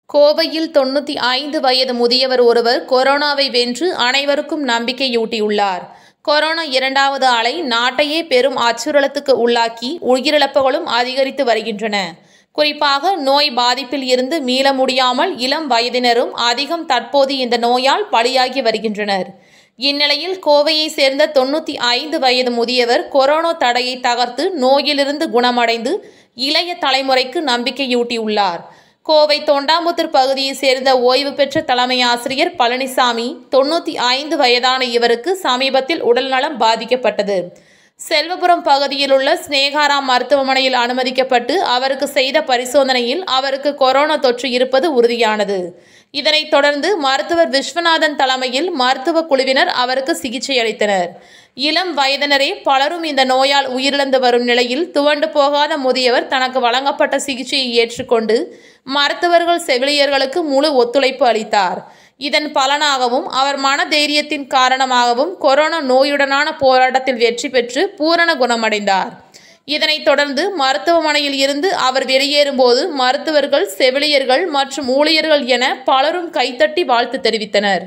கோவையில் தொண்ணூற்றி ஐந்து வயது முதியவர் ஒருவர் கொரோனாவை வென்று அனைவருக்கும் நம்பிக்கையூட்டியுள்ளார் கொரோனா இரண்டாவது அலை நாட்டையே பெரும் அச்சுறுத்தலுக்கு உள்ளாக்கி உயிரிழப்புகளும் அதிகரித்து வருகின்றன குறிப்பாக நோய் பாதிப்பில் இருந்து மீள முடியாமல் இளம் வயதினரும் அதிகம் தற்போது இந்த நோயால் பலியாகி வருகின்றனர் இந்நிலையில் கோவையை சேர்ந்த தொண்ணூற்றி ஐந்து வயது முதியவர் கொரோனா தடையை தகர்த்து நோயிலிருந்து குணமடைந்து இளைய தலைமுறைக்கு நம்பிக்கையூட்டியுள்ளார் கோவை தொண்டாமுத்தூர் பகுதியைச் சேர்ந்த ஓய்வு பெற்ற தலைமை ஆசிரியர் பழனிசாமி தொண்ணூற்றி ஐந்து வயதான இவருக்கு சமீபத்தில் உடல்நலம் பாதிக்கப்பட்டது செல்வபுரம் பகுதியில் உள்ள ஸ்னேகாரா மருத்துவமனையில் அனுமதிக்கப்பட்டு அவருக்கு செய்த பரிசோதனையில் அவருக்கு கொரோனா தொற்று இருப்பது உறுதியானது இதனைத் தொடர்ந்து மருத்துவர் விஸ்வநாதன் தலைமையில் மருத்துவ குழுவினர் அவருக்கு சிகிச்சை அளித்தனர் இளம் வயதினரே பலரும் இந்த நோயால் உயிரிழந்து வரும் நிலையில் துவண்டு போகாத முதியவர் தனக்கு வழங்கப்பட்ட சிகிச்சையை ஏற்றுக்கொண்டு மருத்துவர்கள் செவிலியர்களுக்கு முழு ஒத்துழைப்பு அளித்தார் இதன் பலனாகவும் அவர் மன தைரியத்தின் காரணமாகவும் கொரோனா நோயுடனான போராட்டத்தில் வெற்றி பெற்று பூரண குணமடைந்தார் இதனைத் தொடர்ந்து மருத்துவமனையில் இருந்து அவர் வெளியேறும்போது மருத்துவர்கள் செவிலியர்கள் மற்றும் ஊழியர்கள் என பலரும் கைத்தட்டி வாழ்த்து தெரிவித்தனர்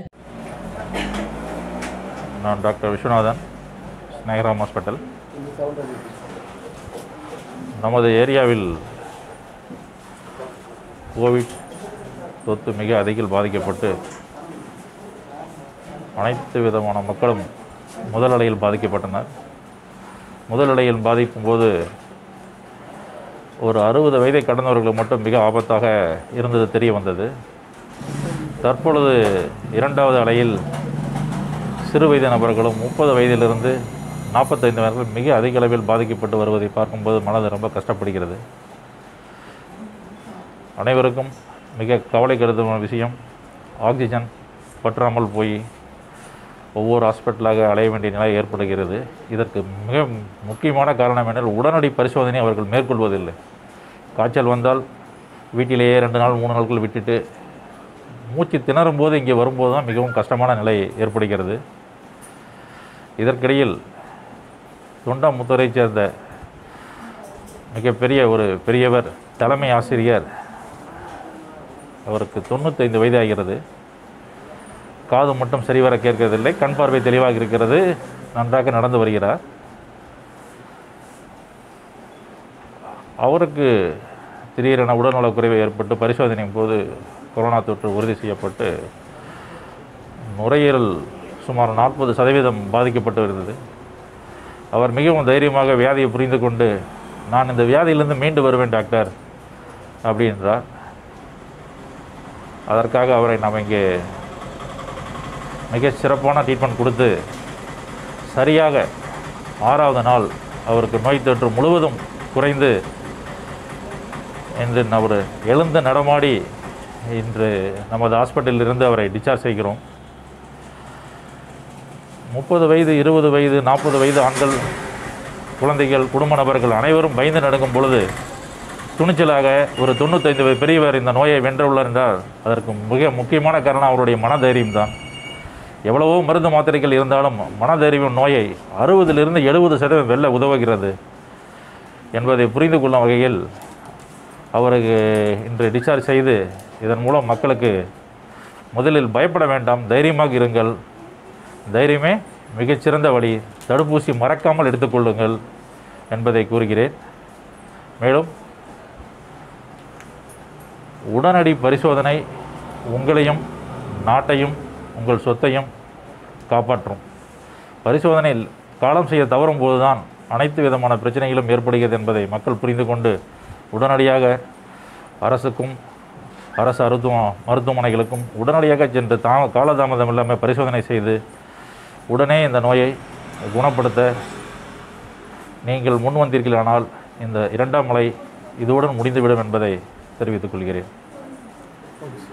நான் டாக்டர் விஸ்வநாதன் ஸ்நேகராம் ஹாஸ்பிட்டல் நமது ஏரியாவில் கோவிட் தொற்று மிக அதிகில் பாதிக்கப்பட்டு அனைத்து விதமான மக்களும் முதல் அலையில் பாதிக்கப்பட்டனர் முதல் அலையில் பாதிக்கும் போது ஒரு அறுபது வயதை கடந்தவர்களுக்கு மட்டும் மிக ஆபத்தாக இருந்தது தெரிய வந்தது தற்பொழுது இரண்டாவது அலையில் சிறு வயது நபர்களும் முப்பது வயதிலிருந்து நாற்பத்தைந்து வயதில் மிக அதிக அளவில் பாதிக்கப்பட்டு வருவதை பார்க்கும்போது மனது ரொம்ப கஷ்டப்படுகிறது அனைவருக்கும் மிக கவலை கருதும் விஷயம் ஆக்சிஜன் பற்றாமல் போய் ஒவ்வொரு ஹாஸ்பிட்டலாக அலைய வேண்டிய நிலை ஏற்படுகிறது இதற்கு மிக முக்கியமான காரணம் என்றால் உடனடி பரிசோதனை அவர்கள் மேற்கொள்வதில்லை காய்ச்சல் வந்தால் வீட்டிலேயே ரெண்டு நாள் மூணு நாட்கள் விட்டுட்டு மூச்சு திணறும் போது இங்கே வரும்போது தான் மிகவும் கஷ்டமான நிலை ஏற்படுகிறது இதற்கிடையில் தொண்டாமுத்தூரைச் சேர்ந்த மிகப்பெரிய ஒரு பெரியவர் தலைமை ஆசிரியர் அவருக்கு தொண்ணூத்தைந்து வயது ஆகிறது காது மட்டும் சரிவர கேட்கறதில்லை கண் பார்வை தெளிவாக இருக்கிறது நன்றாக நடந்து வருகிறார் அவருக்கு திடீரென உடல்நலக்குறைவு ஏற்பட்டு பரிசோதனையின் போது கொரோனா தொற்று உறுதி செய்யப்பட்டு நுரையீரல் சுமார் நாற்பது சதவீதம் பாதிக்கப்பட்டு இருந்தது அவர் மிகவும் தைரியமாக வியாதியை புரிந்து கொண்டு நான் இந்த வியாதியிலிருந்து மீண்டு வருவேன் டாக்டர் அப்படின்றார் அதற்காக அவரை நாம் இங்கே மிக சிறப்பான ட்ரீட்மெண்ட் கொடுத்து சரியாக ஆறாவது நாள் அவருக்கு நோய் தொற்று முழுவதும் குறைந்து இன்று அவர் எழுந்து நடமாடி இன்று நமது ஹாஸ்பிட்டலில் இருந்து அவரை டிஸ்சார்ஜ் செய்கிறோம் முப்பது வயது இருபது வயது நாற்பது வயது ஆண்கள் குழந்தைகள் குடும்ப நபர்கள் அனைவரும் பயந்து நடக்கும் பொழுது துணிச்சலாக ஒரு தொண்ணூத்தைந்து வயது பெரியவர் இந்த நோயை வென்றுள்ளார் என்றால் அதற்கு மிக முக்கியமான காரணம் அவருடைய மனதைரியம் தான் எவ்வளவோ மருந்து மாத்திரைகள் இருந்தாலும் மனதைரியம் நோயை அறுபதிலிருந்து எழுபது சதவீதம் வெல்ல உதவுகிறது என்பதை புரிந்து கொள்ளும் வகையில் அவருக்கு இன்று டிஸ்சார்ஜ் செய்து இதன் மூலம் மக்களுக்கு முதலில் பயப்பட வேண்டாம் தைரியமாக இருங்கள் தைரியமே மிகச்சிறந்த வழி தடுப்பூசி மறக்காமல் எடுத்துக்கொள்ளுங்கள் என்பதை கூறுகிறேன் மேலும் உடனடி பரிசோதனை உங்களையும் நாட்டையும் உங்கள் சொத்தையும் காப்பாற்றும் பரிசோதனை காலம் செய்ய தவறும் போதுதான் அனைத்து விதமான பிரச்சனைகளும் ஏற்படுகிறது என்பதை மக்கள் புரிந்து கொண்டு உடனடியாக அரசுக்கும் அரசு மருத்துவ மருத்துவமனைகளுக்கும் உடனடியாக சென்று தா காலதாமதம் இல்லாமல் பரிசோதனை செய்து உடனே இந்த நோயை குணப்படுத்த நீங்கள் முன் வந்தீர்களானால் இந்த இரண்டாம் மலை இதுவுடன் முடிந்துவிடும் என்பதை தெரிவித்துக் கொள்கிறேன்